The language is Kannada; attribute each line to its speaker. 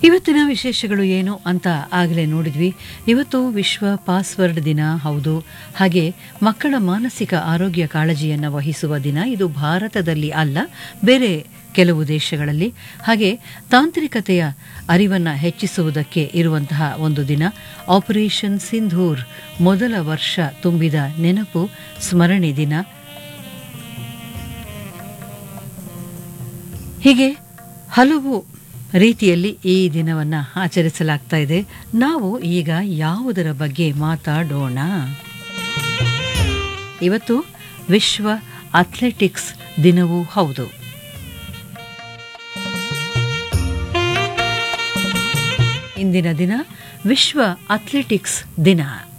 Speaker 1: ಇವತ್ತಿನ ವಿಶೇಷಗಳು ಏನು ಅಂತ ಆಗಲೇ ನೋಡಿದ್ವಿ ಇವತ್ತು ವಿಶ್ವ ಪಾಸ್ವರ್ಡ್ ದಿನ ಹೌದು ಹಾಗೆ ಮಕ್ಕಳ ಮಾನಸಿಕ ಆರೋಗ್ಯ ಕಾಳಜಿಯನ್ನು ವಹಿಸುವ ದಿನ ಇದು ಭಾರತದಲ್ಲಿ ಅಲ್ಲ ಬೇರೆ ಕೆಲವು ದೇಶಗಳಲ್ಲಿ ಹಾಗೆ ತಾಂತ್ರಿಕತೆಯ ಅರಿವನ್ನು ಹೆಚ್ಚಿಸುವುದಕ್ಕೆ ಇರುವಂತಹ ಒಂದು ದಿನ ಆಪರೇಷನ್ ಸಿಂಧೂರ್ ಮೊದಲ ವರ್ಷ ತುಂಬಿದ ನೆನಪು ಸ್ಮರಣೆ ದಿನ ಹೀಗೆ ಹಲವು ರೀತಿಯಲ್ಲಿ ಈ ದಿನವನ್ನು ಆಚರಿಸಲಾಗ್ತಾ ಇದೆ ನಾವು ಈಗ ಯಾವುದರ ಬಗ್ಗೆ ಮಾತಾಡೋಣ ಇವತ್ತು ವಿಶ್ವ ಅಥ್ಲೆಟಿಕ್ಸ್ ದಿನವೂ ಹೌದು ಇಂದಿನ ದಿನ ವಿಶ್ವ ಅಥ್ಲೆಟಿಕ್ಸ್ ದಿನ